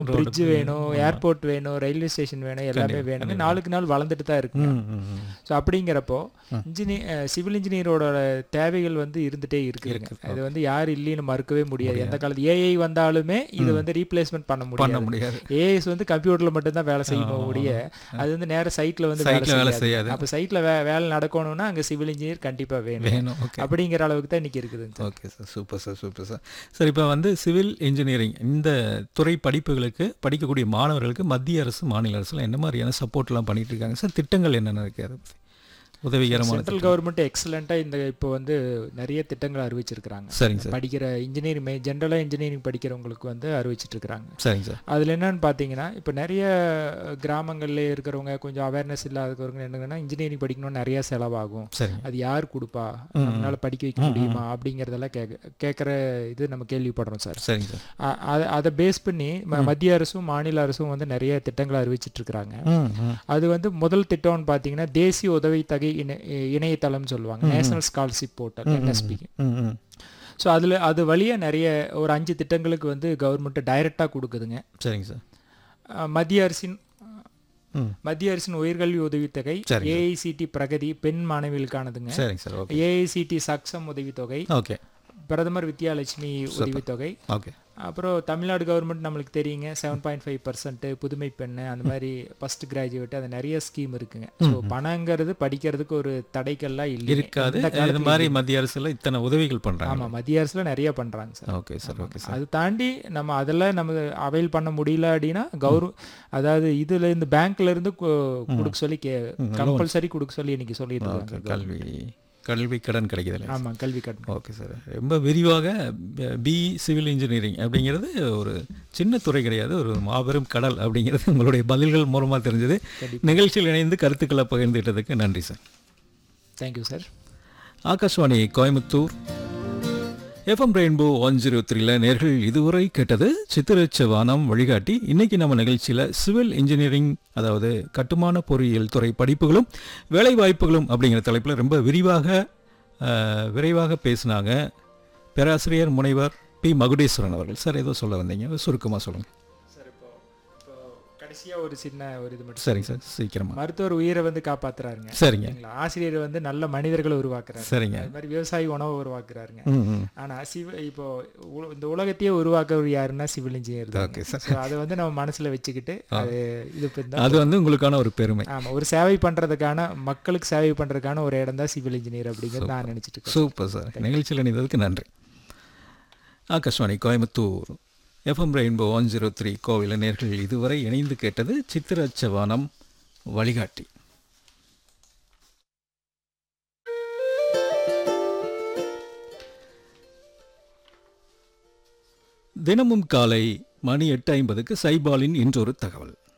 Bridge வேணும் airport வேணும் railway station வேணும் எல்லாமே வேணும் நாளுக்கு நாள் வளர்ந்துட்டு தான் இருக்கு ம், ம், ம். ஸோ அப்படிங்கிறப்போ இன்ஜினியர் சிவில் இன்ஜினியரோட தேவைகள் வந்து இருந்துட்டே இருக்குதுங்க அது வந்து யார் இல்லைன்னு மறுக்கவே முடியாது எந்த காலத்து ஏஐ வந்தாலுமே இது வந்து ரீப்ளேஸ்மெண்ட் பண்ண பண்ண முடியாது முடியாது ஏஐஸ் வந்து கம்ப்யூட்டர்ல மட்டும்தான் வேலை செய்யணும் முடிய அது வந்து நேர சைட்ல வந்து சைட்ல வேலை வேலை செய்யாது செய்யாது அப்போ சைட்ல வேலை நடக்கணும்னா அங்க சிவில் இன்ஜினியர் கண்டிப்பா வேணும் வேணும் ஓகே அப்படிங்கிற அளவுக்கு தான் இன்னைக்கு இருக்குதுங்க sir okay sir super sir super sir sir இப்போ வந்து சிவில் இன்ஜினியரிங் இந்த துறை படிப்புகளுக்கு படிக்கக்கூடிய மாணவர்களுக்கு மத்திய அரசு மாநில அரசுலாம் என்ன மாதிரியான சப்போர்ட்லாம் பண்ணிட்டு இருக்காங்க சார் திட்டங்கள் என்னென்ன இருக்குது அதை பற்றி உதவிகரமான சென்ட்ரல் கவர்மெண்ட் எக்ஸலண்டா இந்த இப்போ வந்து நிறைய திட்டங்களை அறிவிச்சிருக்கிறாங்க சரிங்க சார் படிக்கிற இன்ஜினியரிங் ஜென்ரலா இன்ஜினியரிங் படிக்கிறவங்களுக்கு வந்து அறிவிச்சிட்டு இருக்காங்க சரிங்க சார் அதில் என்னன்னு பார்த்தீங்கன்னா இப்போ நிறைய கிராமங்கள்ல இருக்கிறவங்க கொஞ்சம் அவேர்னஸ் இல்லாதவங்க என்னங்கன்னா இன்ஜினியரிங் படிக்கணும்னு நிறைய செலவாகும் சரிங்க அது யார் கொடுப்பா நம்மளால படிக்க வைக்க முடியுமா அப்படிங்கிறதெல்லாம் கேட்க கேட்குற இது நம்ம கேள்விப்படுறோம் சார் சரிங்க சார் அ- அத- அதை பேஸ் பண்ணி ம- மத்திய அரசும் மாநில அரசும் வந்து நிறைய திட்டங்களை அறிவிச்சிட்டு இருக்கிறாங்க ம் ம் அது வந்து முதல் திட்டம்னு பார்த்தீங்கன்னா தேசிய உதவித்தொகை இணை இணையதளம்னு சொல்லுவாங்க நேஷனல் ஸ்காலர்ஷிப் போர்ட்டல் என்எஸ்பி ம் ம் ஸோ அதில் அது வழியாக நிறைய ஒரு அஞ்சு திட்டங்களுக்கு வந்து கவர்மெண்ட் டைரெக்டாக கொடுக்குதுங்க சரிங்க சார் அஹ் மத்திய அரசின் ம் மத்திய அரசின் உயர்கல்வி உதவித்தொகை சரிங்க. ஏஐசிடி பிரகதி பெண் மாணவிகளுக்கானதுங்க சரிங்க சார் ஓகே ஏஐசிடி சக்சம் உதவித்தொகை ஓகே பிரதமர் வித்யாலட்சுமி உதவித்தொகை ஓகே அப்புறம் தமிழ்நாடு கவர்மெண்ட் நம்மளுக்கு தெரியுங்க செவன் பாயிண்ட் ஃபைவ் பர்சன்ட் புதுமை பெண்ணு அந்த மாதிரி ஃபர்ஸ்ட் கிராஜுவேட் அது நிறைய ஸ்கீம் இருக்குங்க ஸோ பணங்கிறது படிக்கிறதுக்கு ஒரு தடைக்கல்லாம் இல்லை இருக்காது இது மாதிரி மத்திய அரசுல இத்தனை உதவிகள் பண்றாங்க ஆமாம் மத்திய அரசுல நிறைய பண்றாங்க sir okay sir okay sir அது தாண்டி நம்ம அதெல்லாம் நம்ம அவைல் பண்ண முடியல அப்படின்னா கௌரவ அதாவது இதுல இருந்து பேங்க்ல இருந்து கு- கொடுக்க சொல்லி கே கம்பல்சரி கொடுக்க சொல்லி இன்னைக்கு சொல்லிட்டு ஓகே இருக்காங்க கல்வி கல்வி கடன் கிடைக்குது இல்லையா ஆமா கல்வி கடன் ஓகே சார் ரொம்ப விரிவாக பி சிவில் இன்ஜினியரிங் அப்படிங்கிறது ஒரு சின்ன துறை கிடையாது ஒரு மாபெரும் கடல் அப்படிங்கிறது உங்களுடைய பதில்கள் மூலமாக தெரிஞ்சது நிகழ்ச்சியில் இணைந்து கருத்துக்களை பகிர்ந்துட்டதுக்கு நன்றி sir thank you sir Akashvani Coimbatore FM rainbow one zero த்ரீல நேர்கள் இதுவரை கேட்டது சித்திரச்ச வானம் வழிகாட்டி இன்னைக்கு நம்ம நிகழ்ச்சியில் சிவில் இன்ஜினியரிங் அதாவது கட்டுமான பொறியியல் துறை படிப்புகளும் வேலை வாய்ப்புகளும் அப்படிங்கிற தலைப்பில் ரொம்ப விரிவாக அஹ், விரைவாக பேசினாங்க பேராசிரியர் முனைவர் பி மகுடேஸ்வரன் அவர்கள் சார் ஏதோ சொல்ல வந்தீங்க சுருக்கமாக சொல்லுங்கள் சார் இப்போ இப்போ கடைசியா ஒரு சின்ன ஒரு இது மட்டும் சரிங்க சார் சீக்கிரமாக மருத்துவர் உயிரை வந்து காப்பாத்துறாருங்க சரிங்க சரிங்களா? ஆசிரியர் வந்து நல்ல மனிதர்களை உருவாக்குறாரு சரிங்க அது மாதிரி விவசாயி உணவை உருவாக்குறாருங்க ம் ம் ஆனா சிவ இப்போ உல- இந்த உலகத்தையே உருவாக்குறவர் யாருன்னா சிவில் இன்ஜினியர் தான் ஓகே சார் So, அதை வந்து நம்ம மனசுல வச்சுக்கிட்டு அது இது பண்ணா அது வந்து உங்களுக்கான ஒரு பெருமை ஆமா ஒரு சேவை பண்றதுக்கான மக்களுக்கு சேவை பண்றதுக்கான ஒரு இடம் தான் சிவில் இன்ஜினியர் அப்படிங்கிறது நான் நினைச்சிட்டு இருக்கேன் சூப்பர் சார் நிகழ்ச்சியில் இணைந்ததுக்கு நன்றி Akashvani Coimbatore FM rainbow one zero three கோவில நேர்கள் இதுவரை இணைந்து கேட்டது சித்திரச்சவானம் வழிகாட்டி தினமும் காலை மணி எட்டு ஐம்பதுக்கு சைபாலின் இன்றொரு தகவல்